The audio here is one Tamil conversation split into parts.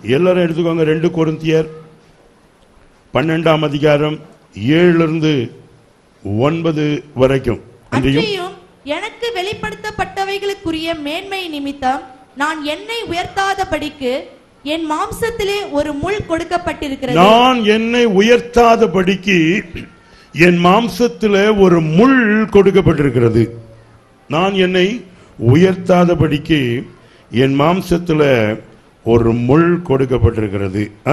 எல்லாரும் எடுத்துக்கோங்க ரெண்டு கொரிந்தியர் பன்னெண்டாம் அதிகாரம் ஏழுல இருந்து ஒன்பது வரைக்கும் அன்றையும் அன்றியும் எனக்கு வெளிப்படுத்தப்பட்டவைகளுக்குரிய மேன்மை நிமித்தம் நான் என்னை உயர்த்தாதபடிக்கு என் மாம்சத்திலே ஒரு முள் கொடுக்கப்பட்டிருக்கிறது நான் என்னை உயர்த்தாதபடிக்கு என் மாம்சத்துல ஒரு முள் கொடுக்கப்பட்டிருக்கிறது நான் என்னை உயர்த்தாதபடிக்கு என் மாம்சத்துல ஒரு முள் கொடுக்கப்பட்டிருக்கிறது ஆ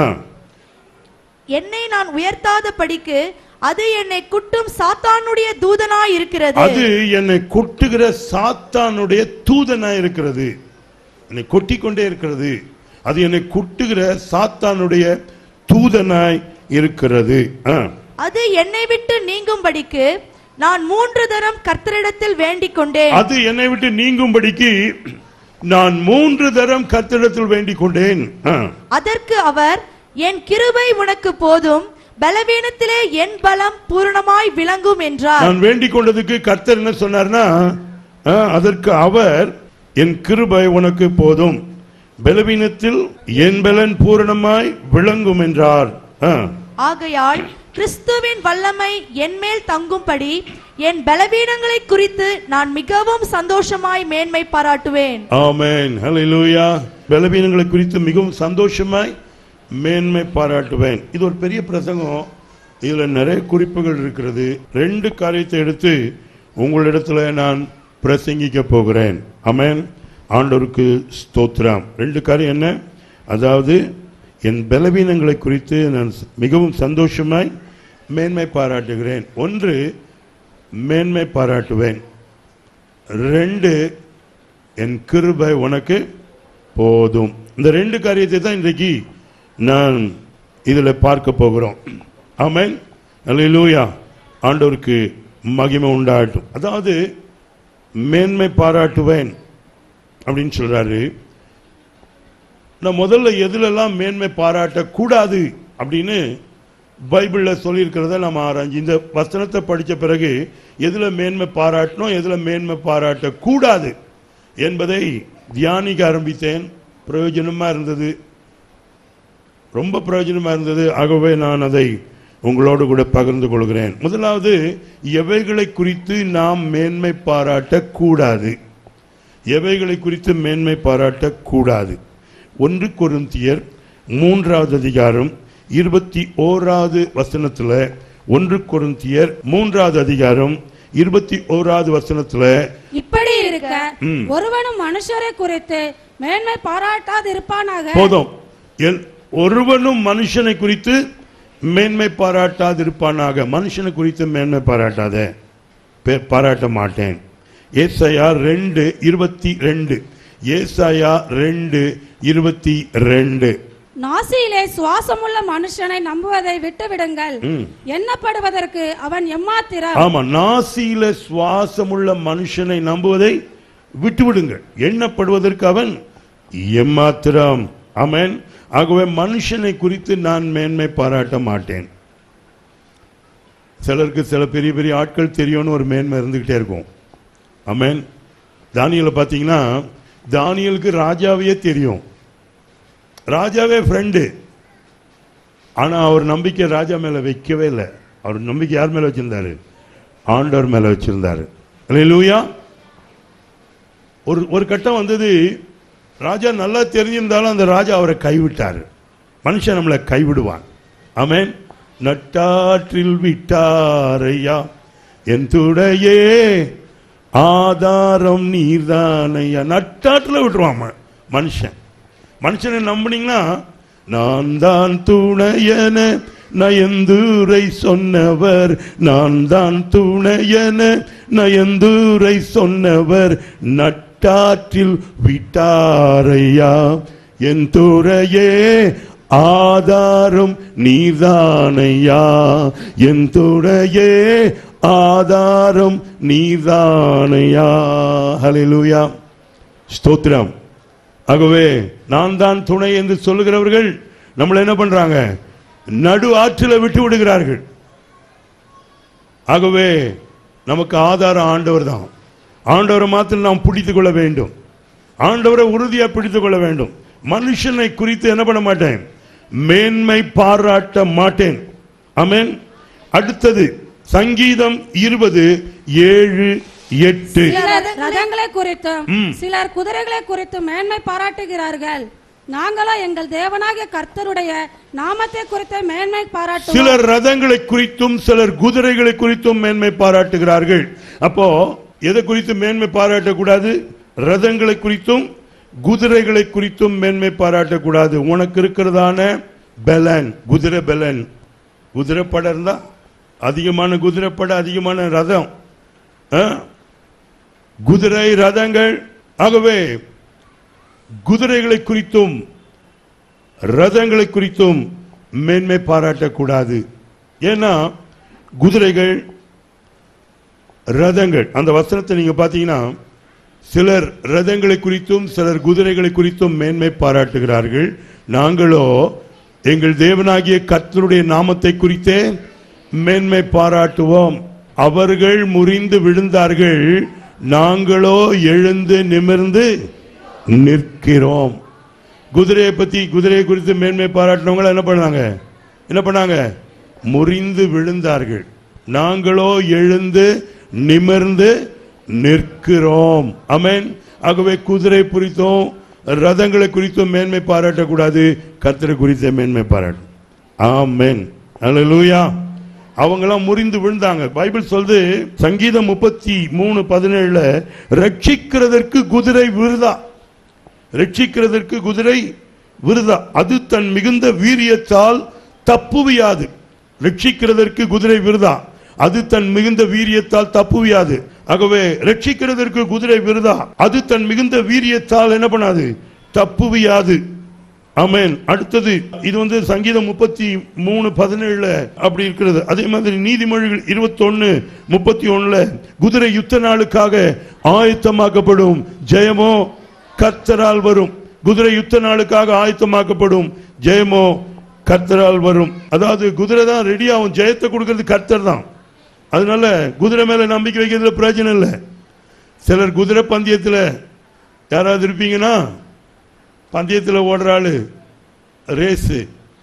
என்னை நான் உயர்த்தாதபடிக்கு அது என்னை குட்டும் சாத்தானுடைய தூதனாய் இருக்கிறது அது என்னை கொட்டுகிற சாத்தானுடைய தூதனா இருக்கிறது என்னை கொட்டிக் கொண்டே இருக்கிறது அது என்னை குட்டுகிற சாத்தானுடைய தூதனாய் இருக்கிறது ஆ. அது என்னை விட்டு நீங்கும்படிக்கு நான் மூன்று தரம் கர்த்தரிடத்தில் வேண்டிக் கொண்டேன் அது என்னை விட்டு நீங்கும்படிக்கு நான் மூன்று தரம் கத்திடத்தில் வேண்டிக் கொண்டேன் ஆ. அதற்கு அவர் என் கிருபை உனக்கு போதும் பலவீனத்திலே என் பலம் பூரணமாய் விளங்கும் என்றார் நான் வேண்டிக் கொண்டதுக்கு கர்த்தர் என்ன சொன்னார்னா ஆ, அதற்கு அவர் என் கிருபை உனக்கு போதும் பலவீனத்தில் என் பலன் பூரணமாய் விளங்கும் என்றார் ஆ. ஆகையால் கிறிஸ்துவின் வல்லமை என்மேல் தங்கும்படி என் பலவீனங்களை குறித்து நான் மிகவும் சந்தோஷமாய் மேன்மை பாராட்டுவேன் ஆமென் ஹalleluya பலவீனங்களை குறித்து மிகவும் சந்தோஷமாய் மேன்மை பாராட்டுவேன் இது ஒரு பெரிய பிரசங்கம் இதுல நிறைய குறிப்புகள் இருக்கிறது ரெண்டு காரியத்தை எடுத்து உங்களிடத்துல நான் பிரசங்கிக்க போகிறேன் ஆமென் ஆண்டவருக்கு ஸ்தோத்திரம் ரெண்டு காரியம் என்ன அதாவது என் பலவீனங்களை குறித்து நான் மிகவும் சந்தோஷமாய் மேன்மை பாராட்டுகிறேன் ஒன்று மேன்மை பாராட்டுவேன் ரெண்டு என் கிருபை உனக்கு போதும் இந்த ரெண்டு காரியத்தை தான் இன்றைக்கு நான் இதில் பார்க்க போகிறோம் ஆமென் அல்லேலூயா ஆண்டவருக்கு மகிமை உண்டாகட்டும் அதாவது மேன்மை பாராட்டுவேன் அப்படின்னு சொல்றாரு நான் முதல்ல எதுலெல்லாம் மேன்மை பாராட்டக்கூடாது அப்படின்னு பைபிளில் சொல்லியிருக்கிறத நம்ம ஆராய்ஞ்சு இந்த வசனத்தை படித்த பிறகு எதில் மேன்மை பாராட்டணும் எதில் மேன்மை பாராட்டக்கூடாது என்பதை தியானிக்க ஆரம்பித்தேன் பிரயோஜனமாக இருந்தது ரொம்ப பிரயோஜனமாக இருந்தது ஆகவே நான் அதை உங்களோடு கூட பகிர்ந்து கொள்கிறேன் முதலாவது எவைகளை குறித்து நாம் மேன்மை பாராட்டக்கூடாது எவைகளை குறித்து மேன்மை பாராட்டக்கூடாது ஒன்று கொரிந்தியர் மூன்றாவது அதிகாரம் இருபத்தி ஓராவது வசனத்துல ஒன்று கொரிந்தியர் மூன்றாவது அதிகாரம் இருபத்தி ஓராவது வசனத்துல இப்படி இருக்க ம். ஒருவனும் மனுஷரை குறித்து மேன்மை பாராட்டாது இருப்பானாக போதும் எல்- ஒருவனும் மனுஷனை குறித்து மேன்மை பாராட்டாதிருப்பானாக மனுஷனை குறித்து மேன்மை பாராட்டாத பே- பாராட்ட மாட்டேன் ஏசாயா ரெண்டு இருபத்தி ரெண்டு ஏசாயா ரெண்டு இருபத்தி ரெண்டு நாசியிலே சுவாசமுள்ள மனுஷனை நம்புவதை விட்டுவிடுங்கள் ம். எண்ணப்படுவதற்கு அவன் எம்மாத்திரம் ஆமா நாசியில சுவாசமுள்ள மனுஷனை நம்புவதை விட்டுவிடுங்கள் எண்ணப்படுவதற்கு அவன் எம்மாத்திரம் ஆமென் ஆகவே மனுஷனை குறித்து நான் மேன்மை பாராட்ட மாட்டேன் சிலருக்கு சில பெரிய பெரிய ஆட்கள் தெரியும்னு ஒரு மேன்மை இருந்துகிட்டே இருக்கும் ஆமென் தானியலை பார்த்தீங்கன்னா தானியலுக்கு ராஜாவையே தெரியும் ராஜாவே ஃப்ரெண்டு ஆனா அவர் நம்பிக்கை ராஜா மேல வைக்கவே இல்லை அவர் நம்பிக்கை யார் மேல வச்சிருந்தாரு ஆண்டவர் மேல வச்சிருந்தாரு லூயா ஒரு ஒரு கட்டம் வந்தது ராஜா நல்லா தெரிஞ்சிருந்தாலும் அந்த ராஜா அவரை கைவிட்டார் மனுஷன் நம்மளை கைவிடுவான் ஆமென் நட்டாற்றில் விட்டாரையா என் துடையே ஆதாரம் நீர்தானையா நட்டாற்றில் விட்டுருவான் ம- மனுஷன் மனுஷனை நம்புனீங்கன்னா நான் தான் துணையன நயந்தூரை சொன்னவர் நான் தான் துணையன நயந்தூரை சொன்னவர் நட்டாற்றில் விட்டாரையா என் துறையே ஆதாரம் நீதானையா என் துறையே ஆதாரம் நீதானையா ஹalleluya ஸ்தோத்திரம் ஆகவே நான் தான் துணை என்று சொல்லுகிறவர்கள் நம்மளை என்ன பண்றாங்க நடு ஆற்றில் விட்டு விடுகிறார்கள் ஆகவே நமக்கு ஆதாரம் ஆண்டவர் தான் ஆண்டவரை மாத்திரம் நாம் பிடித்துக் கொள்ள வேண்டும் ஆண்டவரை உறுதியாக பிடித்துக் கொள்ள வேண்டும் மனுஷனை குறித்து என்ன பண்ண மாட்டேன் மேன்மை பாராட்ட மாட்டேன் ஆமென் அடுத்தது சங்கீதம் இருபது ஏழு எட்டு சிலர் ரதங்களை குறித்தும் ம். சிலர் குதிரைகளை குறித்தும் மேன்மை பாராட்டுகிறார்கள் நாங்களோ எங்கள் தேவனாகிய கர்த்தருடைய நாமத்தை குறித்த மேன்மை பாராட்டுவோம் சிலர் ரதங்களை குறித்தும் சிலர் குதிரைகளை குறித்தும் மேன்மை பாராட்டுகிறார்கள் அப்போ எதை குறித்து மேன்மை பாராட்டக்கூடாது ரதங்களை குறித்தும் குதிரைகளை குறித்தும் மேன்மை பாராட்டக்கூடாது உனக்கு இருக்கிறதான பெலன் குதிரை பெலன் குதிரை படம் இருந்தா அதிகமான குதிரை படம் அதிகமான ரதம் ஆ? குதிரை ரதங்கள் ஆகவே குதிரைகளை குறித்தும் ரதங்களை குறித்தும் மேன்மை பாராட்டக்கூடாது ஏன்னா குதிரைகள் ரதங்கள் அந்த வசனத்தை நீங்க பார்த்தீங்கன்னா சிலர் ரதங்களை குறித்தும் சிலர் குதிரைகளை குறித்தும் மேன்மை பாராட்டுகிறார்கள் நாங்களோ எங்கள் தேவனாகிய கர்த்தருடைய நாமத்தை குறித்தே மேன்மை பாராட்டுவோம் அவர்கள் முறிந்து விழுந்தார்கள் நாங்களோ எழுந்து நிமிர்ந்து நிற்கிறோம் குதிரையை பத்தி குதிரையை குறித்து மேன்மை பாராட்டினவங்க என்ன பண்ணாங்க என்ன பண்ணாங்க முறிந்து விழுந்தார்கள் நாங்களோ எழுந்து நிமிர்ந்து நிற்கிறோம் அமேன் ஆகவே குதிரை குறித்தும் ரதங்களை குறித்தும் மேன்மை பாராட்டக்கூடாது கர்த்தரை குறித்த மேன்மை பாராட்டும் ஆமென் அல்லேலூயா அவங்கெல்லாம் முறிந்து விழுந்தாங்க பைபிள் சொல்லுது சங்கீதம் முப்பத்தி மூணு பதினேழுல ரட்சிக்கிறதற்கு குதிரை விருதா ரட்சிக்கிறதற்கு குதிரை விருதா அது தன் மிகுந்த வீரியத்தால் தப்புவியாது ரட்சிக்கிறதற்கு குதிரை விருதா அது தன் மிகுந்த வீரியத்தால் தப்புவியாது ஆகவே ரட்சிக்கிறதற்கு குதிரை விருதா அது தன் மிகுந்த வீரியத்தால் என்ன பண்ணாது தப்புவியாது ஆமென் அடுத்தது இது வந்து சங்கீதம் முப்பத்தி மூணு பதினேழுல அப்படி இருக்கிறது அதே மாதிரி நீதிமொழிகள் இருபத்தொன்னு முப்பத்தி ஒண்ணுல குதிரை யுத்த நாளுக்காக ஆயத்தமாக்கப்படும் ஜெயமோ கர்த்தரால் வரும் குதிரை யுத்த நாளுக்காக ஆயத்தமாக்கப்படும் ஜெயமோ கர்த்தரால் வரும் அதாவது குதிரை தான் ரெடி ஆகும் ஜெயத்தை கொடுக்கிறது கர்த்தர் தான் அதனால குதிரை மேல நம்பிக்கை வைக்கிறதுல பிரயோஜனம் இல்லை சிலர் குதிரை பந்தயத்தில் யாராவது இருப்பீங்கன்னா பந்தயத்தில் ஓடுற ஆளு ரேஸு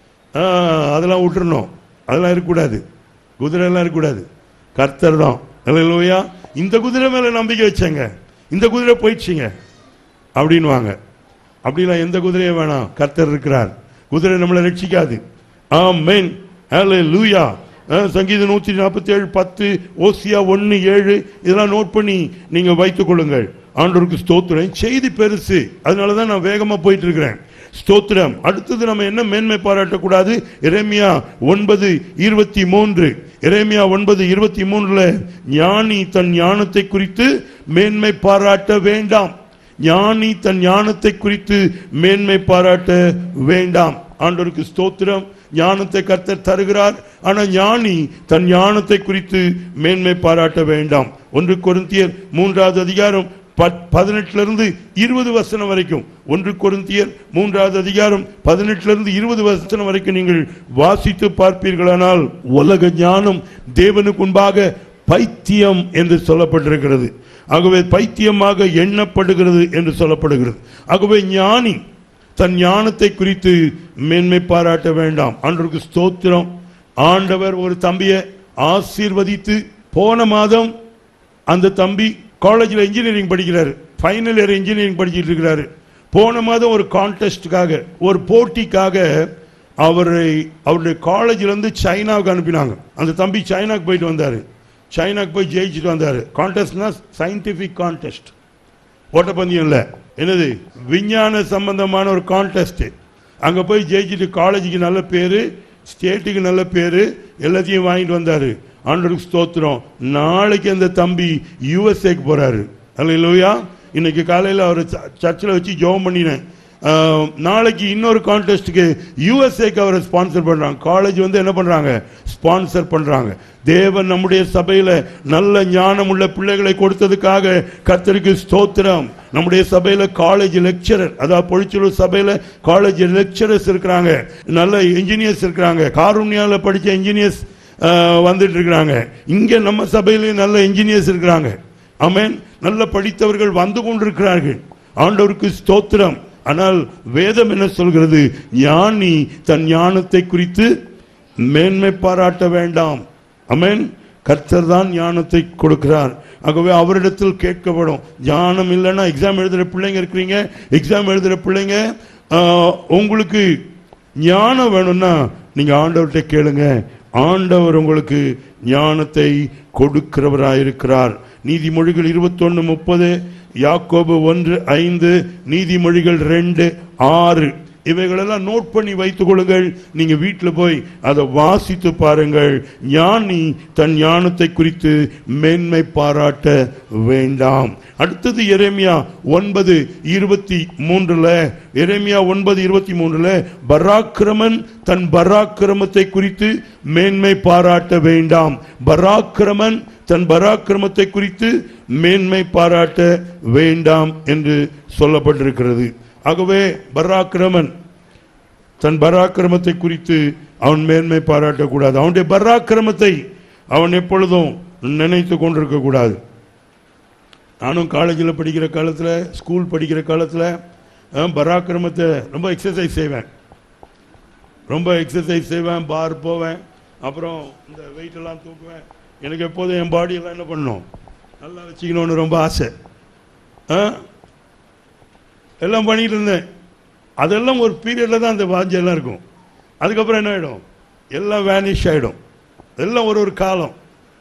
அதெல்லாம் விட்டுறணும் அதெல்லாம் இருக்கக்கூடாது குதிரை எல்லாம் இருக்கக்கூடாது கர்த்தர் தான் இல்லையா இந்த குதிரை மேல நம்பிக்கை வச்சேங்க இந்த குதிரை போயிடுச்சுங்க அப்படின்வாங்க அப்படிலாம் எந்த குதிரையும் வேணாம் கர்த்தர் இருக்கிறார் குதிரை நம்மளை ரட்சிக்காது ஆமென் ஹalleluya அஹ், சங்கீதம் நூற்றி நாற்பத்தி ஏழு பத்து ஓசியா ஒன்று ஏழு இதெல்லாம் நோட் பண்ணி நீங்க வைத்துக் கொள்ளுங்கள் ஆண்டவருக்கு ஸ்தோத்திரம் செய்தி பெருசு அதனால தான் நான் வேகமா போயிட்டு இருக்கிறேன் ஸ்தோத்திரம் அடுத்தது நம்ம என்ன மேன்மை பாராட்டக்கூடாது எரேமியா ஒன்பது இருபத்தி மூன்று எரேமியா ஒன்பது இருபத்தி மூன்றுல ஞானி தன் ஞானத்தை குறித்து மேன்மை பாராட்ட வேண்டாம் ஞானி தன் ஞானத்தை குறித்து மேன்மை பாராட்ட வேண்டாம் ஆண்டவருக்கு ஸ்தோத்திரம் ஞானத்தை கர்த்தர் தருகிறார் ஆனா ஞானி தன் ஞானத்தை குறித்து மேன்மை பாராட்ட வேண்டாம் ஒன்று கொரிந்தியர் மூன்றாவது அதிகாரம் பத்- பதினெட்டுல இருந்து இருபது வசனம் வரைக்கும் ஒன்று கொரிந்தியர் மூன்றாவது அதிகாரம் பதினெட்டுல இருந்து இருபது வசனம் வரைக்கும் நீங்கள் வாசித்து பார்ப்பீர்களானால் உலக ஞானம் தேவனுக்கு முன்பாக பைத்தியம் என்று சொல்லப்பட்டிருக்கிறது ஆகவே பைத்தியமாக எண்ணப்படுகிறது என்று சொல்லப்படுகிறது ஆகவே ஞானி தன் ஞானத்தை குறித்து மேன்மை பாராட்ட வேண்டாம் ஆண்டவருக்கு ஸ்தோத்திரம் ஆண்டவர் ஒரு தம்பியை ஆசீர்வதித்து போன மாதம் அந்த தம்பி காலேஜில் இன்ஜினியரிங் படிக்கிறாரு ஃபைனல் இயர் இன்ஜினியரிங் படிச்சிட்டு இருக்கிறாரு போன மாதம் ஒரு கான்டெஸ்ட்டுக்காக ஒரு போட்டிக்காக அவரை அவருடைய காலேஜ்ல இருந்து சைனாவுக்கு அனுப்பினாங்க அந்த தம்பி சைனாக்கு போயிட்டு வந்தாரு சைனாக்கு போய் ஜெயிச்சுட்டு வந்தாரு கான்டெஸ்ட்னா சயின்டிபிக் கான்டெஸ்ட் ஓட்டப்பந்தயம் இல்லை என்னது விஞ்ஞான சம்பந்தமான ஒரு கான்டெஸ்ட் அங்க போய் ஜெயிச்சுட்டு காலேஜுக்கு நல்ல பேரு ஸ்டேட்டுக்கு நல்ல பேரு எல்லாத்தையும் வாங்கிட்டு வந்தாரு ஆண்டவருக்கு ஸ்தோத்திரம் நாளைக்கு அந்த தம்பி யூஎஸ்ஏக்கு போறாரு அல்லையா இன்னைக்கு காலையில் அவர் சர்ச்சில் வச்சு ஜெபம் பண்ணினேன் ஆஹ், நாளைக்கு இன்னொரு கான்டெஸ்ட்டுக்கு யூஎஸ்ஏக்கு அவரை ஸ்பான்சர் பண்றாங்க காலேஜ் வந்து என்ன பண்றாங்க ஸ்பான்சர் பண்றாங்க தேவன் நம்முடைய சபையில நல்ல ஞானம் உள்ள பிள்ளைகளை கொடுத்ததுக்காக கர்த்தருக்கு ஸ்தோத்திரம் நம்முடைய சபையில காலேஜ் லெக்சரர் அதாவது பொழிச்சலூர் சபையில காலேஜ் லெக்சரர்ஸ் இருக்கிறாங்க நல்ல இன்ஜினியர்ஸ் இருக்கிறாங்க காருண்யால படிச்ச இன்ஜினியர்ஸ் வந்துட்டு இருக்கிறாங்க இங்க நம்ம சபையிலயும் நல்ல இன்ஜினியர்ஸ் இருக்கிறாங்க ஆமென் நல்ல படித்தவர்கள் வந்து கொண்டிருக்கிறார்கள் ஆண்டவருக்கு ஸ்தோத்திரம் ஆனால் வேதம் என்ன சொல்கிறது ஞானி தன் ஞானத்தை குறித்து மேன்மை பாராட்ட வேண்டாம் அமேன் கர்த்தர் தான் ஞானத்தை கொடுக்கிறார் ஆகவே அவரிடத்தில் கேட்கப்படும் ஞானம் இல்லைன்னா எக்ஸாம் எழுதுகிற பிள்ளைங்க இருக்கிறீங்க எக்ஸாம் எழுதுகிற பிள்ளைங்க ஆஹ், உங்களுக்கு ஞானம் வேணும்னா நீங்க ஆண்டவர்கிட்ட கேளுங்க ஆண்டவர் உங்களுக்கு ஞானத்தை கொடுக்கிறவராயிருக்கிறார் நீதிமொழிகள் இருபத்தொன்னு முப்பது யாக்கோபு ஒன்று ஐந்து நீதிமொழிகள் ரெண்டு ஆறு இவைகளெல்லாம் நோட் பண்ணி வைத்துக் கொள்ளுங்கள் நீங்க வீட்டில் போய் அதை வாசித்து பாருங்கள் ஞானி தன் ஞானத்தை குறித்து மேன்மை பாராட்ட வேண்டாம் அடுத்தது எரேமியா ஒன்பது இருபத்தி மூன்றுல எரேமியா ஒன்பது இருபத்தி மூன்றுல பராக்கிரமன் தன் பராக்கிரமத்தை குறித்து மேன்மை பாராட்ட வேண்டாம் பராக்கிரமன் தன் பராக்கிரமத்தை குறித்து மேன்மை பாராட்ட வேண்டாம் என்று சொல்லப்பட்டிருக்கிறது ஆகவே பராக்கிரமன் தன் பராக்கிரமத்தை குறித்து அவன் மேன்மை பாராட்டக்கூடாது அவனுடைய பராக்கிரமத்தை அவன் எப்பொழுதும் நினைத்து கொண்டிருக்க கூடாது நானும் காலேஜில் படிக்கிற காலத்தில் ஸ்கூல் படிக்கிற காலத்தில் அஹ், பராக்கிரமத்தை ரொம்ப எக்ஸசைஸ் செய்வேன் ரொம்ப எக்ஸசைஸ் செய்வேன் பார் போவேன் அப்புறம் இந்த weight எல்லாம் தூக்குவேன் எனக்கு எப்போதும் என் பாடியெல்லாம் என்ன பண்ணணும் நல்லா வச்சுக்கணும்னு ரொம்ப ஆசை ஆ? எல்லாம் பண்ணிட்டு இருந்தேன் அதெல்லாம் ஒரு பீரியடில் தான் அந்த வாஞ்செல்லாம் இருக்கும் அதுக்கப்புறம் என்ன ஆகிடும் எல்லாம் வேனிஷ் ஆகிடும் எல்லாம் ஒரு ஒரு காலம்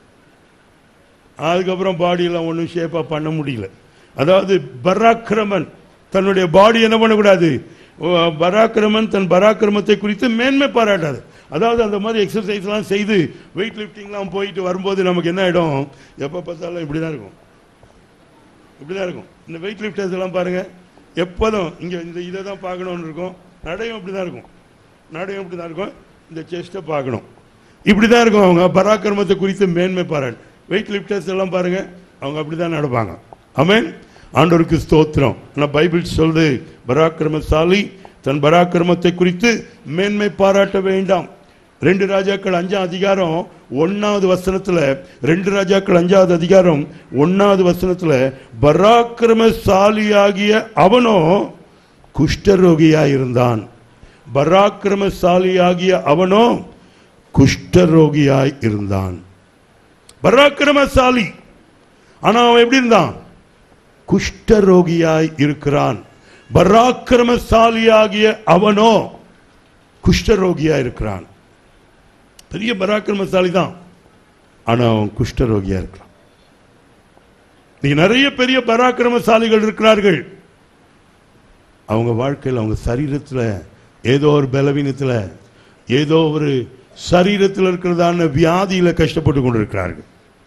அதுக்கப்புறம் பாடியெல்லாம் ஒன்றும் ஷேப்பாக பண்ண முடியல அதாவது பராக்கிரமன் தன்னுடைய பாடி என்ன பண்ணக்கூடாது ஓ, பராக்கிரமன் தன் பராக்கிரமத்தை குறித்து மேன்மை பாராட்டாது அதாவது அந்த மாதிரி எக்ஸசைஸ்லாம் செய்து வெயிட் லிஃப்டிங்லாம் போயிட்டு வரும்போது நமக்கு என்ன ஆகிடும் எப்போ பார்த்தாலும் இப்படி தான் இருக்கும் இப்படி தான் இருக்கும் இந்த வெயிட் லிஃப்டர்ஸ் எல்லாம் பாருங்க எப்போதும் இங்கே இந்த இதை தான் பார்க்கணும்னு இருக்கும் நடையும் இப்படி தான் இருக்கும் நடையும் இப்படி தான் இருக்கும் இந்த செஸ்ட்டை பார்க்கணும் இப்படி தான் இருக்கும் அவங்க பராக்கிரமத்தை குறித்து மேன்மை பாராட்டு வெயிட் லிஃப்டர்ஸ் எல்லாம் பாருங்க அவங்க அப்படி தான் நடப்பாங்க ஆமென் ஆண்டவருக்கு ஸ்தோத்திரம் ஆனால் பைபிள் சொல்லுது பராக்கிரமசாலி தன் பராக்கிரமத்தை குறித்து மேன்மை பாராட்ட வேண்டாம் ரெண்டு ராஜாக்கள் அஞ்சாம் அதிகாரம் ஒன்னாவது வசனத்துல ரெண்டு ராஜாக்கள் அஞ்சாவது அதிகாரம் ஒன்னாவது வசனத்துல பராக்கிரமசாலியாகிய அவனோ குஷ்டரோகியா இருந்தான் பராக்கிரமசாலியாகிய அவனோ குஷ்டரோகியாய் இருந்தான் பராக்கிரமசாலி ஆனா அவன் எப்படி இருந்தான் குஷ்டரோகியாய் இருக்கிறான் பராக்கிரமசாலியாகிய அவனோ குஷ்டரோகியாய் இருக்கிறான் பெரிய பராக்கிரமசாலி தான் ஆனா அவன் குஷ்டரோகியா இருக்கான் நீங்க நிறைய பெரிய பராக்கிரமசாலிகள் இருக்கிறார்கள் அவங்க வாழ்க்கையில் அவங்க சரீரத்தில் ஏதோ ஒரு பலவீனத்தில் ஏதோ ஒரு சரீரத்தில் இருக்கிறதான வியாதியில கஷ்டப்பட்டு கொண்டிருக்கிறார்கள்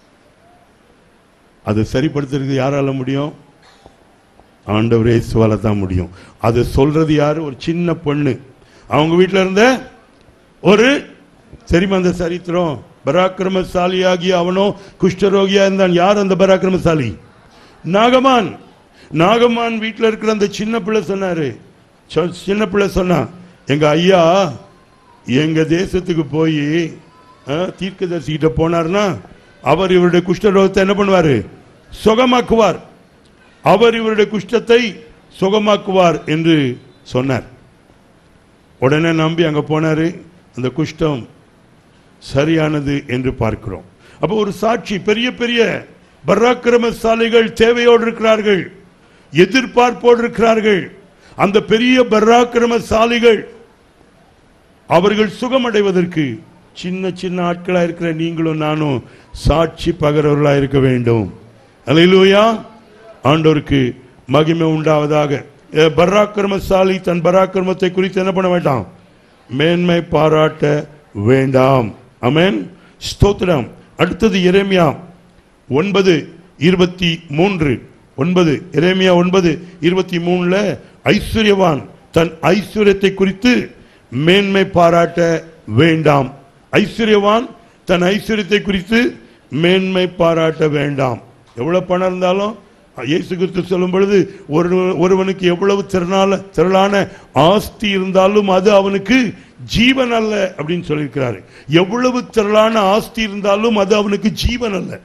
அதை சரிப்படுத்துறதுக்கு யாரால முடியும் ஆண்டவர் இயேசுவால தான் முடியும் அதை சொல்றது யாரு ஒரு சின்ன பொண்ணு அவங்க வீட்டில் இருந்த ஒரு தெரியுமா அந்த சரித்திரம் பராக்கிரமசாலியாகிய அவனோ குஷ்டரோகியா இருந்தான் யார் அந்த பராக்கிரமசாலி நாகமான் நாகமான் வீட்டில் இருக்கிற அந்த சின்ன பிள்ளை சொன்னாரு சொ- சின்ன பிள்ளை சொன்னா எங்க ஐயா எங்க தேசத்துக்கு போய் தீர்க்கதரிசிகிட்ட போனார்னா அவர் இவருடைய குஷ்டரோகத்தை என்ன பண்ணுவாரு சுகமாக்குவார் அவர் இவருடைய குஷ்டத்தை சுகமாக்குவார் என்று சொன்னார் உடனே நம்பி அங்க போனாரு அந்த குஷ்டம் சரியானது என்று பார்க்கிறோம் அப்போ ஒரு சாட்சி பெரிய பெரிய பராக்கிரமசாலிகள் தேவையோடு இருக்கிறார்கள் எதிர்பார்ப்போடு இருக்கிறார்கள் அந்த பெரிய பராக்கிரமசாலிகள் அவர்கள் சுகமடைவதற்கு சின்ன சின்ன ஆட்களா இருக்கிற நீங்களும் நானும் சாட்சி பகரவர்களா இருக்க வேண்டும் அல்லேலூயா ஆண்டவருக்கு மகிமை உண்டாவதாக எ, பராக்கிரமசாலி தன் பராக்கிரமத்தை குறித்து என்ன பண்ண வேண்டாம் மேன்மை பாராட்ட வேண்டாம் அமேன் ஸ்தோத்திரம் அடுத்தது எரேமியா ஒன்பது இருபத்தி மூன்று ஒன்பது எரேமியா ஒன்பது இருபத்தி மூணுல ஐஸ்வர்யவான் தன் ஐஸ்வர்யத்தை குறித்து மேன்மை பாராட்ட வேண்டாம் ஐஸ்வர்யவான் தன் ஐஸ்வர்யத்தை குறித்து மேன்மை பாராட்ட வேண்டாம் எவ்வளவு பணம் இருந்தாலும் இயேசு கிறிஸ்து சொல்லும் பொழுது ஒரு ஒருவனுக்கு எவ்வளவு திறனால திரளான ஆஸ்தி இருந்தாலும் அது அவனுக்கு ஜீவன் அல்ல அப்படின்னு சொல்லியிருக்கிறாரு எவ்வளவு திரளான ஆஸ்தி இருந்தாலும் அது அவனுக்கு ஜீவன் அல்ல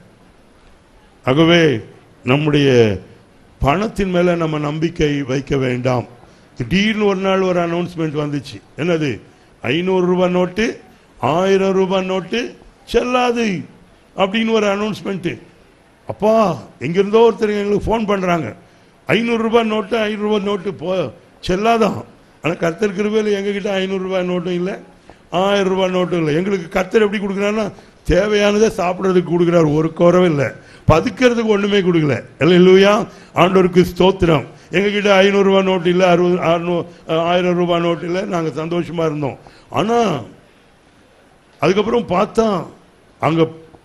ஆகவே நம்முடைய பணத்தின் மேல நம்ம நம்பிக்கை வைக்க வேண்டாம் திடீர்னு ஒரு நாள் ஒரு அனௌன்ஸ்மெண்ட் வந்துச்சு என்னது ஐநூறு ரூபாய் நோட்டு ஆயிரம் ரூபாய் நோட்டு செல்லாது அப்படின்னு ஒரு அனௌன்ஸ்மெண்ட்டு அப்பா எங்கிருந்தோ ஒருத்தர் எங்களுக்கு ஃபோன் பண்ணுறாங்க ஐநூறு ரூபாய் நோட்டு ஐநூறு ரூபாய் நோட்டு போ செல்லாதான் ஆனால் கர்த்தர் கிருபையில் எங்ககிட்ட ஐநூறு ரூபாய் நோட்டும் இல்லை ஆயிரம் ரூபாய் நோட்டும் இல்லை எங்களுக்கு கர்த்தர் எப்படி கொடுக்குறாருன்னா தேவையானதை சாப்பிட்றதுக்கு கொடுக்குறாரு ஒரு குறவும் இல்லை பதுக்கிறதுக்கு ஒன்றுமே கொடுக்கல இல்லை இல்லையா ஆண்டவருக்கு ஸ்தோத்திரம் எங்ககிட்ட ஐநூறு ரூபாய் நோட்டு இல்லை அறுபது அறுநூ ஆயிரம் ரூபாய் நோட்டு இல்லை நாங்கள் சந்தோஷமாக இருந்தோம் ஆனால் அதுக்கப்புறம் பார்த்தா அங்கே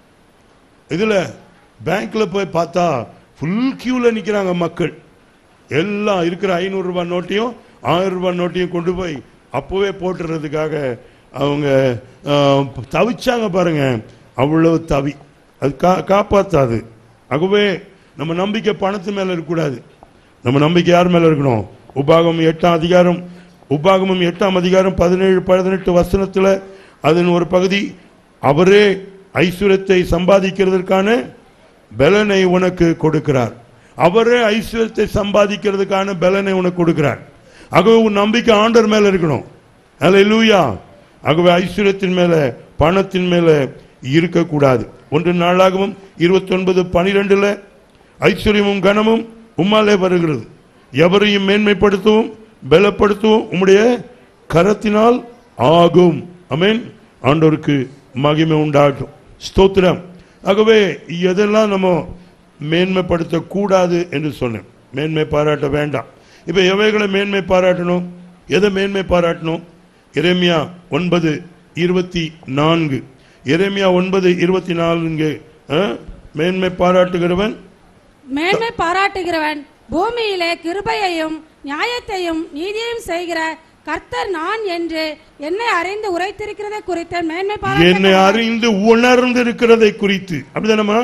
இதில் பேங்க்ல போய் பார்த்தா ஃபுல் கியூவில் நிற்கிறாங்க மக்கள் எல்லாம் இருக்கிற ஐநூறு ரூபாய் நோட்டையும் ஆயிரம் ரூபாய் நோட்டையும் கொண்டு போய் அப்போவே போட்டுறதுக்காக அவங்க ஆஹ், தவிச்சாங்க பாருங்க அவ்வளவு தவி அது கா காப்பாத்தாது ஆகவே நம்ம நம்பிக்கை பணத்து மேல இருக்கக்கூடாது நம்ம நம்பிக்கை யார் மேல இருக்கணும் உபாகமம் எட்டாம் அதிகாரம் உபாகமம் எட்டாம் அதிகாரம் பதினேழு பதினெட்டு வசனத்துல அதன் ஒரு பகுதி அவரே ஐஸ்வர்யத்தை சம்பாதிக்கிறதற்கான பலனை உனக்கு கொடுக்கிறார் அவரே ஐஸ்வர்யத்தை சம்பாதிக்கிறதுக்கான பலனை உனக்கு கொடுக்கிறார் ஆகவே உன் நம்பிக்கை ஆண்டர் மேல இருக்கணும் அல்லேலூயா ஆகவே ஐஸ்வர்யத்தின் மேல பணத்தின் மேல இருக்கக்கூடாது ஒன்று நாளாகவும் இருபத்தி ஒன்பது பனிரெண்டுல ஐஸ்வர்யமும் கனமும் உம்மாலே வருகிறது எவரையும் மேன்மைப்படுத்தவும் பலப்படுத்தவும் உம்முடைய கரத்தினால் ஆகும் அமேன் ஆண்டவருக்கு மகிமை உண்டாகட்டும் ஸ்தோத்திரம் ஆகவே எதெல்லாம் நம்ம மேன்மைப்படுத்த கூடாது என்று சொன்னேன் மேன்மை பாராட்ட வேண்டாம் இப்ப எவைகளை மேன்மை பாராட்டணும் எதை மேன்மை பாராட்டணும் எரேமியா ஒன்பது இருபத்தி நான்கு எரேமியா ஒன்பது இருபத்தி நான்கு ஆ? மேன்மை பாராட்டுகிறவன் மேன்மை பாராட்டுகிறவன் பூமியிலே கிருபையையும் நியாயத்தையும் நீதியையும் செய்கிற கர்த்தர் நான் என்று என்னை அறிந்து உரைத்திருக்கிறதை குறித்த மேன்மை என்னை பாராட்டு அறிந்து உணர்ந்திருக்கிறதை குறித்து அப்படிதானம்மா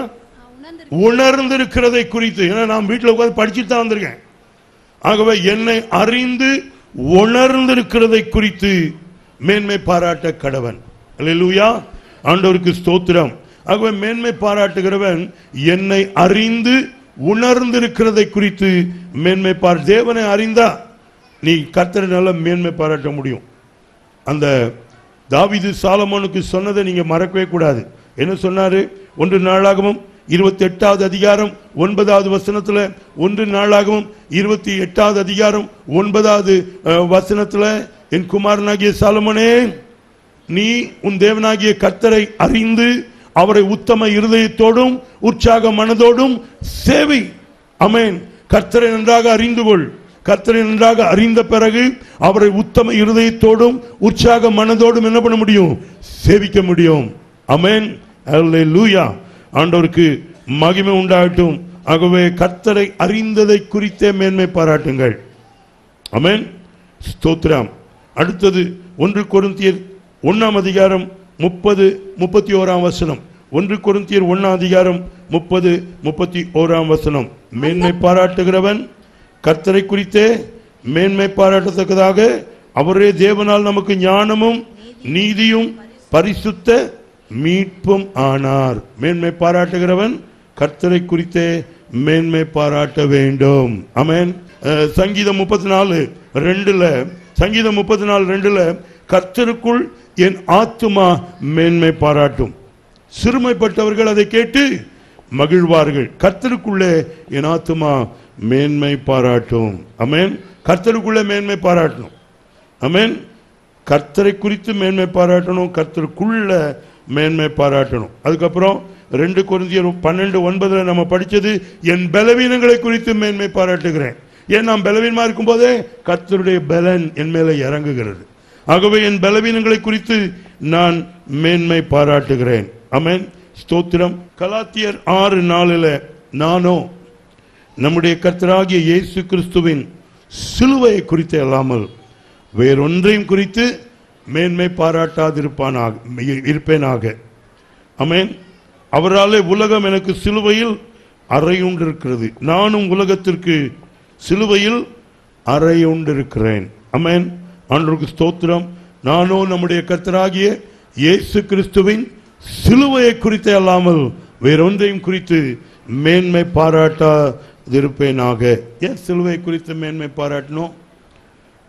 உணர்ந்திருக்கிறதை குறித்து ஏன்னா நான் வீட்டில் உட்கார்ந்து படிச்சுட்டு தான் வந்திருக்கேன் ஆகவே என்னை அறிந்து உணர்ந்திருக்கிறதை குறித்து மேன்மை பாராட்ட கடவன் அல்லேலூயா ஆண்டவருக்கு ஸ்தோத்திரம் ஆகவே மேன்மை பாராட்டுகிறவன் என்னை அறிந்து உணர்ந்திருக்கிறதை குறித்து மேன்மை பார் தேவனை அறிந்தா நீ கர்த்தரை நல்லா மேன்மை பாராட்ட முடியும் அந்த தாவீது சாலமோனுக்கு சொன்னதை நீங்க மறக்கவே கூடாது என்ன சொன்னாரு ஒன்று நாளாகவும் இருபத்தி எட்டாவது அதிகாரம் ஒன்பதாவது வசனத்துல ஒன்று நாளாகவும் இருபத்தி எட்டாவது அதிகாரம் ஒன்பதாவது அஹ், வசனத்துல என் குமாரனாகிய சாலமோனே நீ உன் தேவனாகிய கர்த்தரை அறிந்து அவரை உத்தம இருதயத்தோடும் உற்சாக மனதோடும் சேவை அமேன் கர்த்தரை நன்றாக அறிந்து கொள் கர்த்தரை நன்றாக அறிந்த பிறகு அவரை உத்தம இருதயத்தோடும் உற்சாக மனதோடும் என்ன பண்ண முடியும் சேவிக்க முடியும் அமேன் லூயா ஆண்டவருக்கு மகிமை உண்டாகட்டும் ஆகவே கர்த்தரை அறிந்ததை குறித்தே மேன்மை பாராட்டுங்கள் அமேன் ஸ்தோத்திரம் அடுத்தது ஒன்று கொரிந்தியர் ஒண்ணாம் அதிகாரம் முப்பது முப்பத்தி ஓராம் வசனம் ஒன்று கொரிந்தியர் ஒண்ணாம் அதிகாரம் முப்பது முப்பத்தி ஓராம் வசனம் மேன்மை பாராட்டுகிறவன் கர்த்தரை குறித்தே மேன்மை பாராட்டத்தக்கதாக அவரே தேவனால் நமக்கு ஞானமும் நீதியும் பரிசுத்த மீட்பும் ஆனார் மேன்மை பாராட்டுகிறவன் கர்த்தரை குறித்தே மேன்மை பாராட்ட வேண்டும் அமேன் அஹ், சங்கீதம் முப்பத்தி நாலு ரெண்டுல சங்கீதம் முப்பத்தி நாலு ரெண்டுல கர்த்தருக்குள் என் ஆத்துமா மேன்மை பாராட்டும் சிறுமைப்பட்டவர்கள் அதை கேட்டு மகிழ்வார்கள் கர்த்தருக்குள்ளே என் ஆத்துமா மேன்மை பாராட்டும் அமேன் கர்த்தருக்குள்ளே மேன்மை பாராட்டணும் அமேன் கர்த்தரை குறித்து மேன்மை பாராட்டணும் கர்த்தருக்குள்ள மேன்மை பாராட்டணும் அதுக்கப்புறம் ரெண்டு கொரிந்தியர் பன்னெண்டு ஒன்பதுல நம்ம படிச்சது என் பலவீனங்களை குறித்து மேன்மை பாராட்டுகிறேன் ஏன் நான் பலவீனமா இருக்கும்போதே கர்த்தருடைய பலன் என் மேல இறங்குகிறது ஆகவே என் பலவீனங்களை குறித்து நான் மேன்மை பாராட்டுகிறேன் அமேன் ஸ்தோத்திரம் கலாத்தியர் ஆறு நாலுல நானோ நம்முடைய கர்த்தராகிய இயேசு கிறிஸ்துவின் சிலுவையை குறித்து அல்லாமல் வேறொன்றையும் குறித்து மேன்மை பாராட்டாதிருப்பானாக இருப்பேனாக அமேன் அவராலே உலகம் எனக்கு சிலுவையில் அறையுண்டிருக்கிறது நானும் உலகத்திற்கு சிலுவையில் அறையுண்டிருக்கிறேன் அமேன் ஆண்டவருக்கு ஸ்தோத்திரம் நானும் நம்முடைய கர்த்தராகிய இயேசு கிறிஸ்துவின் சிலுவையை குறித்தே அல்லாமல் வேறொன்றையும் குறித்து மேன்மை பாராட்டாதிருப்பேனாக ஏன் சிலுவை குறித்து மேன்மை பாராட்டணும்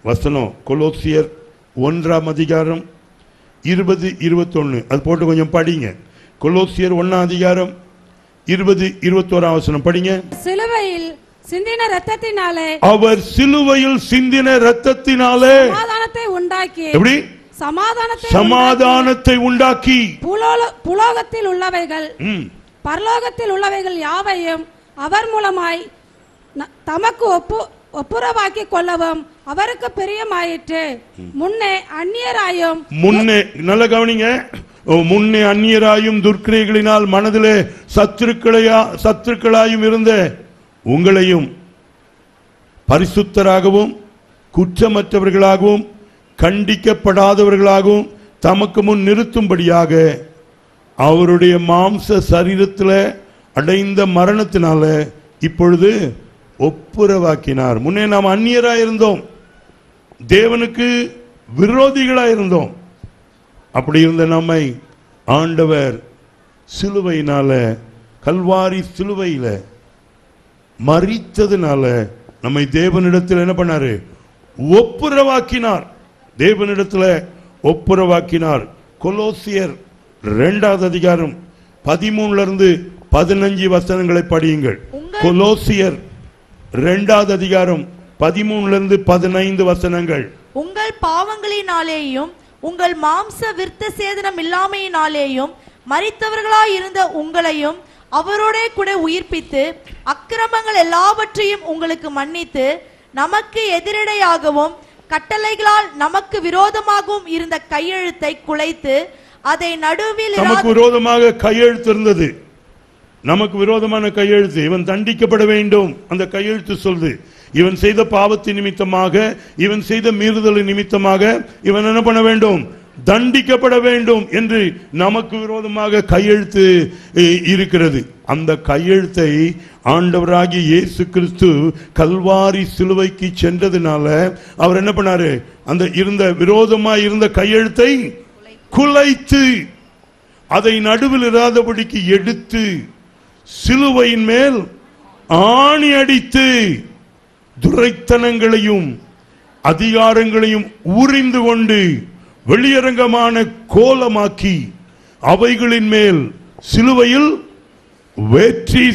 வசனம் கொலோசியர் ஒன்றாம் அதிகாரம் இருபது இருபத்தொன்னு அது போட்டு கொஞ்சம் படிங்க கொலோசியர் ஒன்னாம் அதிகாரம் இருபது இருபத்தோராம் வசனம் படிங்க சிலுவையில் சிந்தின ரத்தத்தினாலே அவர் சிலுவையில் சிந்தின ரத்தத்தினாலே சமாதானத்தை உண்டாக்கி எப்படி சமாதானத்தை சமாதானத்தை உண்டாக்கி புலோல- புலோகத்தில் உள்ளவைகள் ம், பரலோகத்தில் உள்ளவைகள் யாவையும் அவர் மூலமாய் ந- தமக்கு ஒப்பு ஒப்புரவாக்கி கொள்ளவும் அவருக்கு பிரியமாயிற்று முன்னே அந்நியராயும் முன்னே நல்ல கவனிங்க ஓ, முன்னே அந்நியராயும் துர்க்கிரைகளினால் மனதிலே சத்துருக்களையா சத்துருக்களாயும் இருந்த உங்களையும் பரிசுத்தராகவும் குற்றமற்றவர்களாகவும் கண்டிக்கப்படாதவர்களாகவும் தமக்கு முன் நிறுத்தும்படியாக அவருடைய மாம்ச சரீரத்தில் அடைந்த மரணத்தினால இப்பொழுது ஒப்புரவாக்கினார் முன்னே நாம் அந்நியராய் இருந்தோம் தேவனுக்கு விரோதிகளாய் இருந்தோம் அப்படி இருந்த நம்மை ஆண்டவர் சிலுவையினால கல்வாரி சிலுவையில மறித்ததுனால நம்மை தேவனிடத்தில் என்ன பண்ணாரு ஒப்புரவாக்கினார் தேவனிடத்தில் ஒப்புரவாக்கினார் கொலோசியர் இரண்டாவது அதிகாரம் பதிமூணுல இருந்து பதினஞ்சு வசனங்களை படியுங்கள் உங்கள்- கொலோசியர் இரண்டாவது அதிகாரம் பதிமூணுல இருந்து பதினைந்து வசனங்கள் உங்கள் பாவங்களினாலேயும் உங்கள் மாம்ச விருத்த சேதனம் இல்லாமையினாலேயும் மரித்தவர்களாய் இருந்த உங்களையும் அவரோட கூட உயிர்ப்பித்து அக்கிரமங்கள் எல்லாவற்றையும் உங்களுக்கு மன்னித்து நமக்கு எதிரடையாகவும் கட்டளைகளால் நமக்கு விரோதமாகவும் இருந்த கையெழுத்தை குலைத்து அதை நடுவில் நமக்கு இராத- விரோதமாக கையெழுத்து இருந்தது நமக்கு விரோதமான கையெழுத்து இவன் தண்டிக்கப்பட வேண்டும் அந்த கையெழுத்து சொல்லுது இவன் செய்த பாவத்தின் நிமித்தமாக இவன் செய்த மீறுதலின் நிமித்தமாக இவன் என்ன பண்ண வேண்டும் தண்டிக்கப்பட வேண்டும் என்று நமக்கு விரோதமாக கையெழுத்து இ- இருக்கிறது அந்த கையெழுத்தை ஆண்டவராகிய இயேசு கிறிஸ்து கல்வாரி சிலுவைக்கு சென்றதுனால அவர் என்ன பண்ணாரு அந்த இருந்த விரோதமா இருந்த கையெழுத்தை குலைத்து அதை நடுவில் இராதபடிக்கு எடுத்து சிலுவையின் மேல் ஆணி அடித்து துரைத்தனங்களையும் அதிகாரங்களையும் உரிந்து கொண்டு வெளியரங்கமான கோலமாக்கி அவைகளின் மேல் சிலுவையில் வெற்றி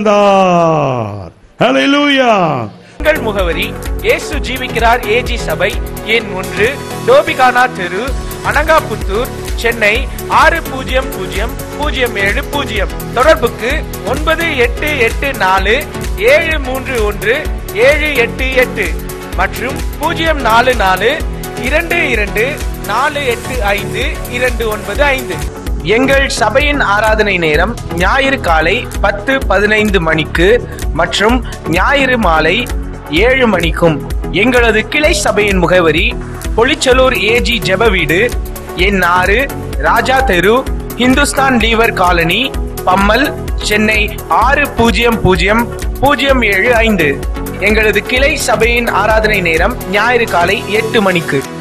சிறந்தார் ஹalleluya எங்கள் முகவரி இயேசு ஜீவிக்கிறார் ஏஜி சபை எண் ஒன்று டோபிகானா தெரு அனங்காபுத்தூர் சென்னை ஆறு பூஜ்ஜியம் பூஜ்ஜியம் பூஜ்ஜியம் ஏழு பூஜ்ஜியம் தொடர்புக்கு ஒன்பது எட்டு எட்டு நாலு ஏழு மூன்று ஒன்று ஏழு எட்டு எட்டு மற்றும் பூஜ்ஜியம் நாலு நாலு இரண்டு இரண்டு நாலு எட்டு ஐந்து இரண்டு ஒன்பது ஐந்து எங்கள் சபையின் ஆராதனை நேரம் ஞாயிறு காலை பத்து பதினைந்து மணிக்கு மற்றும் ஞாயிறு மாலை ஏழு மணிக்கும் எங்களது கிளை சபையின் முகவரி பொலிச்சலூர் ஏஜி ஜெப வீடு எண் ஆறு ராஜா தெரு இந்துஸ்தான் லீவர் காலனி பம்மல் சென்னை ஆறு பூஜ்ஜியம் பூஜ்ஜியம் பூஜ்ஜியம் ஏழு ஐந்து எங்களது கிளை சபையின் ஆராதனை நேரம் ஞாயிறு காலை எட்டு மணிக்கு